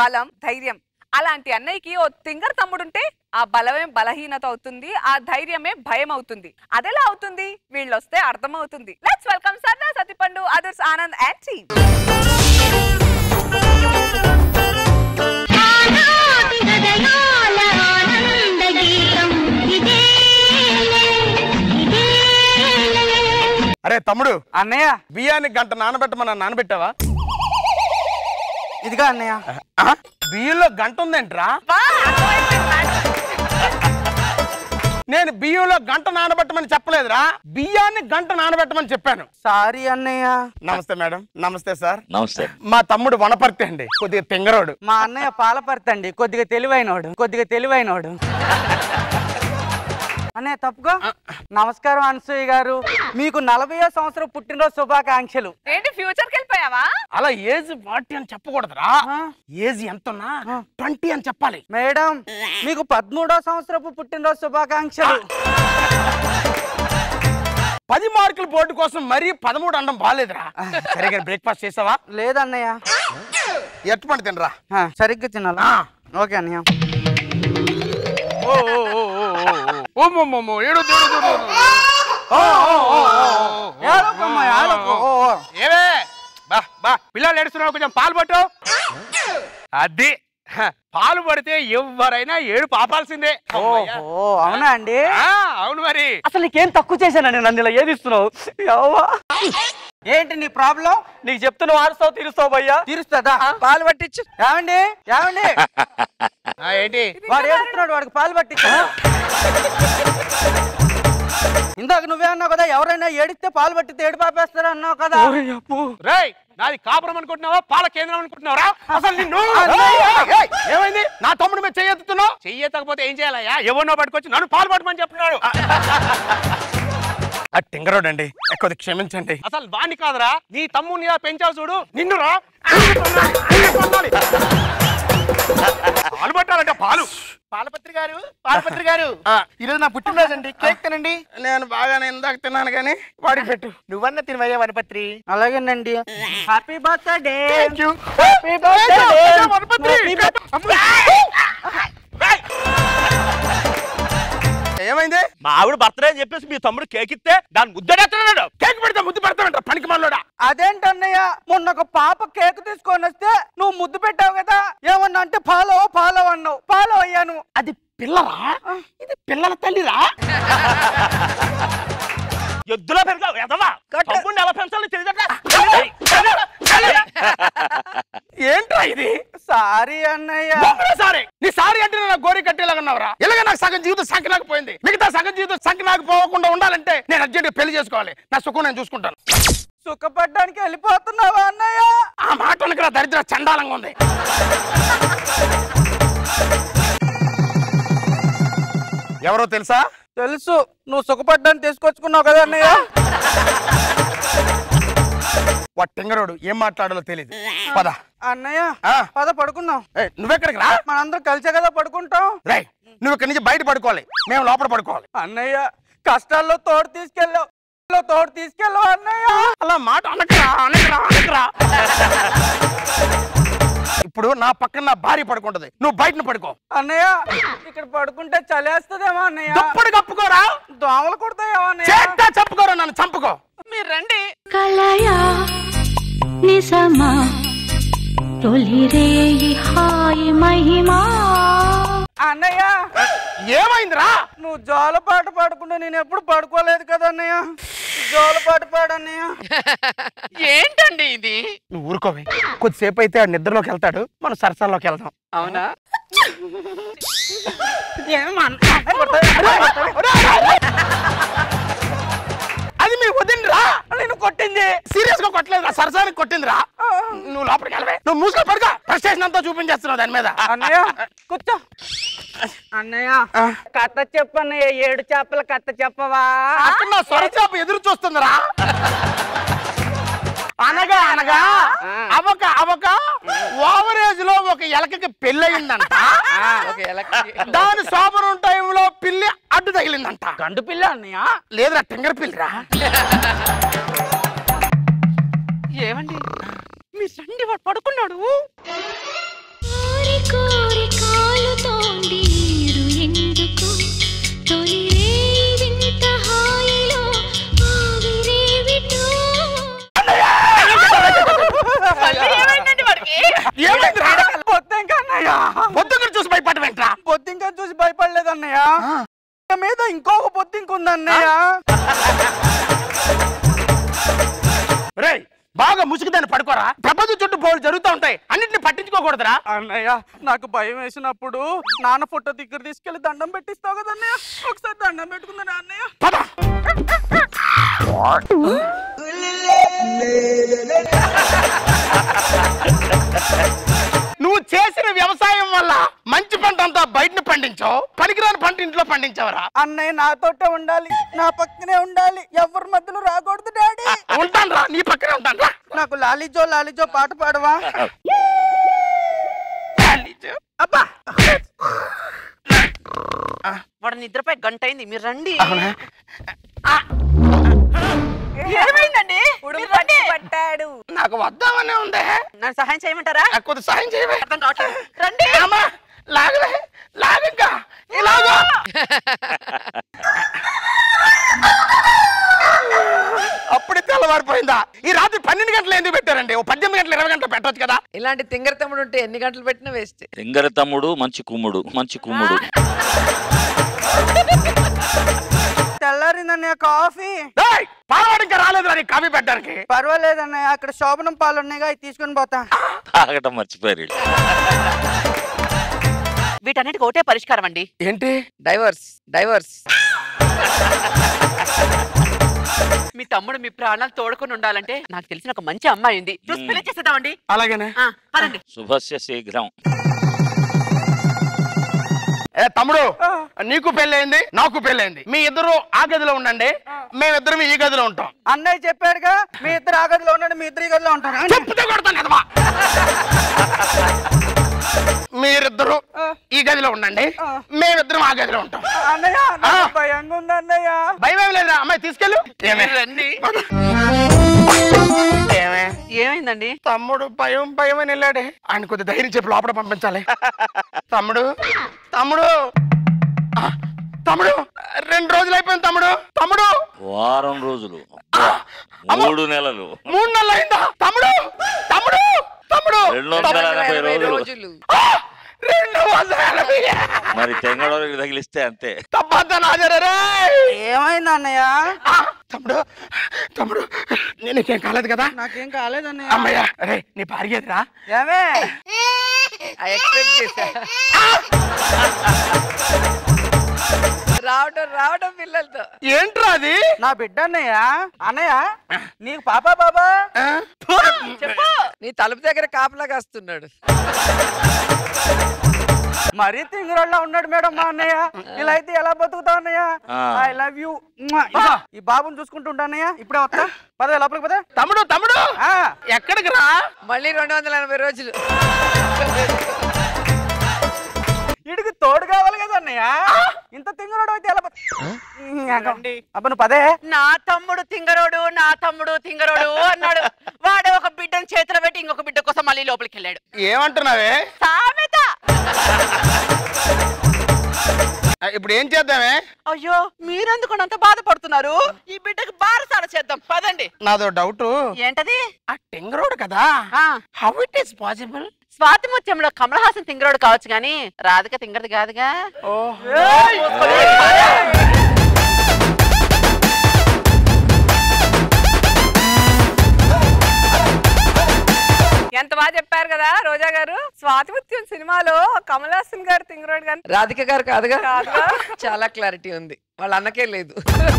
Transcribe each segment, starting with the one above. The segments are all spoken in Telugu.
బలం ధైర్యం అలాంటి అన్నయ్యకి ఓ తింగర్ తమ్ముడుంటే ఆ బలమే బలహీనత అవుతుంది ఆ ధైర్యమే భయం అవుతుంది అదెలా అవుతుంది వీళ్ళొస్తే అర్థమవుతుంది లెట్స్ వెల్కమ్ సర్దా సతిపండు అదర్స్ ఆనంద్ అండ్ టీమ్ ఆనాటి హృదయాల ఆనంద గీతం ఇదేలే, ఇదేలే. అరే తమ్ముడు అన్నయ్య బియ్యాన్ని గంట నానబెట్టమన్నా నానబెట్టావా ఇదిగా అన్నయ్య ఆ? బియ్యంలో గంట ఉందేంట్రా నేను బియ్యంలో గంట నానబెట్టమని చెప్పలేదురా బియ్యాన్ని గంట నానబెట్టమని చెప్పాను సారీ అన్నయ్య నమస్తే మేడం నమస్తే సార్ నమస్తే మా తమ్ముడు వనపర్తి అండి కొద్దిగా తింగరోడు మా అన్నయ్య పాలపర్తండి కొద్దిగా తెలివైనోడు కొద్దిగా తెలివైనోడు అన్నయ్య తప్పుకో నమస్కారం అనసూయ గారు మీకు నలభయో సంవత్సరం పుట్టినరోజు శుభాకాంక్షలు ఏంటి ఫ్యూచర్ కి వెళ్ళిపోయావా అలా ఏజ్ ఫార్టీ అని చెప్పకూడదురా ఆ. ఏజ్ ఎంతనా ట్వంటీ అని చెప్పాలి మేడం మీకు పదమూడో సంవత్సరపు పుట్టినరోజు శుభాకాంక్షలు పది మార్కుల బోర్డు కోసం మరీ పదమూడు అండం బాగాలేదురా సరిగా బ్రేక్ఫాస్ట్ చేసావా లేదన్నయ్య ఎట్టు పండు తినరా ఆ, సరిగ్గా తినాలా ఆ. ఓకే అన్నయ్య ఓ ఓ ఓ ఓ ఓ ఓ ఓమమ్మమ్మో, ఏడొద్దు, ఏడొద్దు, ఏడొద్దు. ఓ, ఓ, ఓ, ఓ, ఓ, ఓ. ఏడవకమ్మ, ఏడవకు. ఓ, ఓ. ఏవే బా బా పిల్లలు ఏడుస్తున్నావు కొంచెం పాలు పట్టు అది హ, పాలు పడితే ఎవరైనా ఏడు పాపాల్సిందే అమ్మయ్య. ఓహో అవునా అండి ఆ, అవును మరి అసలు నీకేం తక్కువ చేశానండి నన్ను ఇలా ఏదిస్తున్నావు యవ్వా. ఏంటి నీ ప్రాబ్లం నీకు చెప్తున్నా వారుస్తావు తీరుస్తావు భయ్యా తీరుస్తుందా పాలు పట్టించు ఏమండి ఏమండి ఆ, ఏంటి వాడు ఏడుస్తున్నాడు వాడికి పాలు పట్టించు ఇందాక నువ్వే అన్నావు కదా ఎవరైనా ఏడిస్తే పాలు పట్టితే ఏడు పాపేస్తారా అన్నావు కదా రేయ్ నాది కాపురం అనుకుంటున్నావా పాల కేంద్రం అనుకుంటున్నావా అసలు నిన్ను అన్నయ్య! ఏయ్, ఏయ్, ఏమైంది నా తమ్ముడు మీద చెయ్యెత్తుతున్నావు చెయ్యెత్తకపోతే ఏం చేయాలయ్యా ఎవరినో పట్టుకొచ్చి నన్ను పాలు పట్టమని చెప్తున్నాడు ఆ టింగరోడ్ అండి కొద్ది క్షమించండి అసలు వాణ్ణి కాదురా నీ తమ్ముని ఇలా పెంచావు చూడు నిన్ను రా పాలు పట్టాలంటే పాలు పాలపత్రి గారు పాలపత్రి గారు ఆ. ఈరోజు నా పుట్టినరోజు అండి కేక్ తినండి నేను బాగానే ఇందాక తిన్నాను కానీ వాడికి పెట్టు నువ్వన్న తినవయ్యా వనపత్రి అలాగేనండి happy birthday thank you happy ఏమైంది మా ఆవిడ బర్త్డే అని చెప్పేసి మీ తమ్ముడు కేక్ ఇస్తే దాన్ని ముద్దడెత్తన్నాడు కేక్ పెడితే ముద్దు పెడతామంట పనికి మనలోడా అదేంటన్నయ్య మొన్న ఒక పాప కేక్ తీసుకొని వస్తే నువ్వు ముద్దు పెట్టావు కదా ఏమన్నా అంటే ఫాలో ఫాలో అన్నావు ఫాలో అయ్యాను అది పిల్లరా ఇది పిల్లల తల్లిరా ఎద్దులో పెరిగావు ఎదవా తమ్ముడిని ఎలా పెంచాలో తెలియదట ఏంట్రా ఇది సారీ అన్నయ్య బొమ్మరా సారీ నీ సారీ అంటే నా గోరి కట్టేలాగా ఉన్నావురా ఇలాగ నాకు సగం జీవితం సంకనాకపోయింది మిగతా సగం జీవితం సంకనాకు పోకుండా ఉండాలంటే నేను అర్జెంట్గా పెళ్లి చేసుకోవాలి నా సుఖం నేను చూసుకుంటాను సుఖపడ్డానికి వెళ్ళిపోతున్నావా అన్నయ్య ఆ మాట వెనక నా దరిద్ర చండాలంగా ఉంది ఎవరో తెలుసా తెలుసు నువ్వు సుఖపడ్డానికి తీసుకొచ్చుకున్నావు కదా అన్నయ్య వాడు టింగరోడు ఏం మాట్లాడాలో తెలియదు పద అన్నయ్య ఆ. పద పడుకుందాం ఏయ్, నువ్వెక్కడికి రా మనందరం కలిసే కదా పడుకుంటాం రై నువ్వు ఇక్కడి నుంచి బయట పడుకోవాలి మేము లోపల పడుకోవాలి అన్నయ్య కష్టాల్లో తోడు తీసుకెళ్ళావు తోడు తీసుకెళ్ళావు అన్నయ్య అలా మాట అనకరా అనకరా అనకరా ఇప్పుడు నా పక్కన నా భార్య పడుకుంటది నువ్వు బయటను పడుకో అన్నయ్య ఇక్కడ పడుకుంటే చలేస్తుందేమో అన్నయ్య దుప్పటి కప్పుకోరా దోమలు కుడతాయేమో అన్నయ్య చేత్తా చెప్పుకోరా నన్ను చంపుకో మీరు రండి కలయా నిజమా తొలి రేయి హాయి మహిమా అన్నయ్య ఏమైందిరా నువ్వు జోలపాట పాడుకుంటూ నేను ఎప్పుడు పడుకోలేదు కదా అన్నయ్య జోలపాట పాడన్నయ్య ఏంటండి ఇది నువ్వు ఊరుకోవే కొద్దిసేపు అయితే ఆ నిద్రలోకి వెళ్తాడు మనం సరసాల్లోకి వెళ్దాం అవునా అది మీ వదినరా నేను కొట్టింది సీరియస్ గా కొట్టలేదురా సరసానికి కొట్టిందిరా నువ్వు లోపలికి వెళ్ళవే నువ్వు మూసుకొని పడుకో ఫ్రస్ట్రేషన్ అంతా చూపించేస్తున్నావు దాని మీద అన్నయ్య కూర్చో అన్నయ్య కథ చెప్పు అన్నయ్య ఏడు చేపల కథ చెప్పవా అక్కడ నా స్వరచాప ఎదురు చూస్తుందిరా అనగా అనగా అవక అవక ఓవరేజ్ లో ఒక ఎలకకి పెళ్ళయిందంట దాని సోమరం టైంలో పిల్లి అడ్డు తగిలిందంట గండు పిల్ల అన్నయ్య లేదురా టింగర్ పిల్లిరా ఏమండి మీ సండి వాడు పడుకున్నాడు బొద్దింక బొద్దింకను చూసి భయపడమేంట్రా బొద్దింక చూసి భయపడలేదు అన్నయ్య ఇక మీద ఇంకొక బొద్దింక ఉంది అన్నయ్య రేయ్ బాగా ముసుగుదాన్ని పడుకోరా ప్రపంచం చుట్టూ బోర్డు జరుగుతూ ఉంటాయి అన్నింటిని పట్టించుకోకూడదురా అన్నయ్య నాకు భయం వేసినప్పుడు నాన్న ఫోటో దగ్గర తీసుకెళ్లి దండం పెట్టిస్తావు కదా అన్నయ్య ఒకసారి దండం పెట్టుకుందా అన్నయ్య పద నువ్వు చేసిన వ్యవసాయం వల్ల మంచి పంట అంతా బయటను పండించావు పనికిరాని పంట ఇంట్లో పండించావరా అన్నయ్య నాతోటే ఉండాలి నా పక్కనే ఉండాలి ఎవరి మధ్యలో రాకూడదు డాడీ ఉంటాను రా నీ పక్కనే ఉంటాను రా నాకు లాలిజో లాలిజో పాట పాడవా అబ్బా వాడు నిద్రపై గంట అయింది మీరు రండి అవునా ఏమైందండి ఉడుము మీరు రండి. పట్టి పట్టాడు నాకు వద్దామనే ఉందే నన్ను సహాయం చేయమంటారా నాకు కొద్ది సాయం చేయవే అర్థం కావట్లేదు రండి అమ్మా లాగలే లాగింకా ఇలాగా అప్పుడే తెల్లవారిపోయిందా ఈ రాత్రి పన్నెండు గంటలు ఎందుకు పెట్టారండి ఓ పద్దెనిమిది గంటలు ఇరవై గంటలు పెట్టొచ్చు కదా ఇలాంటి తింగర తమ్ముడు ఉంటే ఎన్ని గంటలు పెట్టినా వేస్ట్ తింగర తమ్ముడు మంచి కుమ్ముడు మంచి కుమ్ముడు తెల్లారిందన్నయ్య కాఫీ ఏయ్, పాలవాడు ఇంకా రాలేదు నీ కాఫీ పెట్టడానికి పర్వాలేదన్నయ్య అక్కడ శోభనం పాలు ఉన్నాయిగా అవి తీసుకొని పోతా తాగటం మర్చిపోయారు వీళ్ళు. వీటన్నిటికి ఒకటే పరిష్కారం అండి ఏంటి డైవర్స్ డైవర్స్ మీ తమ్ముడు మీ ప్రాణాలు తోడుకొని ఉండాలంటే నాకు తెలిసిన ఒక మంచి అమ్మాయి ఉంది చూసి పెళ్లి చేసేద్దామండి అలాగేనే ఆ, పదండి శుభస్య శీఘ్రం ఏ తమ్ముడు నీకు పెళ్ళైంది నాకు పెళ్ళైంది మీ ఇద్దరు ఆ గదిలో ఉండండి మేమిద్దరం ఈ గదిలో ఉంటాం అన్నయ్య చెప్పాడుగా మీ ఇద్దరు ఆ గదిలో ఉన్నాడు మీ ఇద్దరు ఈ గదిలో ఉంటారా చెప్పుతో కొడతాను కదమ్మా మీరిద్దరు ఈ గదిలో ఉండండి మేమిద్దరం ఆ గదిలో ఉంటాం అన్నయ్య నాకు భయంగా ఉంది అన్నయ్య భయం ఏం లేదురా అమ్మాయి తీసుకెళ్ళు ఏమే రండి ఏమే ఏమైందండి తమ్ముడు భయం భయం అని వెళ్ళాడే ఆయన కొద్ది ధైర్యం చెప్పి లోపల పంపించాలి తమ్ముడు తమ్ముడు ఆ, తమ్ముడు రెండు రోజులు అయిపోయింది తమ్ముడు తమ్ముడు వారం రోజులు అబ్బా, మూడు నెలలు మూడు నెలలు అయిందా తమ్ముడు తమ్ముడు తమ్ముడు రెండు వందల ఎనభై ఇరవై రోజులు రోజులు ఆ, రెండు వందల ఎనభై మరి తెంగడోళ్ళకి తగిలిస్తే అంతే తప్పంతా నాదరే రే ఏమైంది అన్నయ్య ఆ, తమ్ముడు తమ్ముడు నేను నీకేం కాలేదు కదా నాకేం కాలేదన్నయ్య అమ్మయ్య రే నీ భార్య ఎదురా ఏమే ఐ ఎక్స్పెక్ట్ చేశా రావడం రావడం పిల్లలతో ఏంట్రా అది నా బిడ్డ అన్నయ్య అన్నయ్య నీకు పాపా బాబా ఆ? చెప్పు నీ తలుపు దగ్గర కాపలా కాస్తున్నాడు మరీ తింగురోళ్ళ ఉన్నాడు మేడం మా అన్నయ్య ఇలా అయితే ఎలా బతుకుతావు అన్నయ్య ఆ. ఐ లవ్ యూ ఈ బాబుని చూసుకుంటుంటా అన్నయ్య ఇప్పుడే వస్తా పద లోపలికి పద తమ్ముడు తమ్ముడు ఆ, ఎక్కడికి రా మళ్ళీ రెండు వందల ఎనభై రోజులు ఈడికి తోడు కావాలి కదా అన్నయ్య ఇంత తింగురోడు అయితే ఎలా బతు- అబ్బా నువ్వు పదే నా తమ్ముడు తింగరోడు నా తమ్ముడు తింగరోడు అన్నాడు వాడు ఒక బిడ్డను చేతిలో పెట్టి ఇంకొక బిడ్డ కోసం మళ్ళీ లోపలికి వెళ్ళాడు ఏమంటున్నావే సామెత ఆ, ఇప్పుడు ఏం చేద్దామే అయ్యో మీరెందుకు అంత బాధపడుతున్నారు ఈ బిడ్డకి బారసాల చేద్దాం పదండి నాదో డౌట్ ఏంటది ఆ టెంగరోడ్ కదా ఆ how it is possible Swati ముత్యంలో కమల్ హాసన్ తింగరోడు కావచ్చు గాని రాధిక తింగరది కాదుగా ఎంత బాగా చెప్పారు కదా రోజా గారు స్వాతిముత్యం సినిమాలో కమల్ హాసన్ గారు తింగరోడ్ గారు రాధిక గారు కాదుగా కాదుగా. చాలా క్లారిటీ ఉంది వాళ్ళ అన్నకే లేదు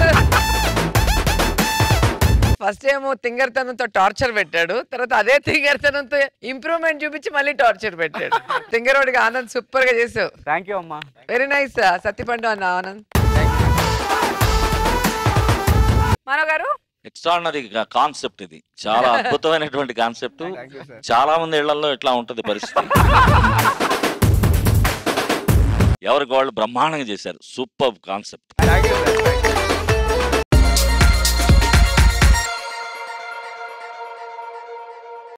ఫస్ట్ ఏమో తింగర్తనంతో టార్చర్ పెట్టాడు తర్వాత అదే తింగర్తనంతో ఇంప్రూవ్మెంట్ చూపించి మళ్ళీ టార్చర్ పెట్టాడు తింగరోడికి ఆనంద్ సూపర్ గా చేసావు థ్యాంక్ యూ అమ్మా వెరీ నైస్ సత్యపండు అన్న ఆనంద్ మనో గారు ఎక్స్ట్రాడినరీ కాన్సెప్ట్ ఇది చాలా అద్భుతమైనటువంటి కాన్సెప్ట్ చాలా మంది ఇళ్లలో ఇట్లా ఉంటది పరిస్థితి ఎవరికి వాళ్ళు బ్రహ్మాండంగా చేశారు సూపర్ కాన్సెప్ట్ థ్యాంక్ యూ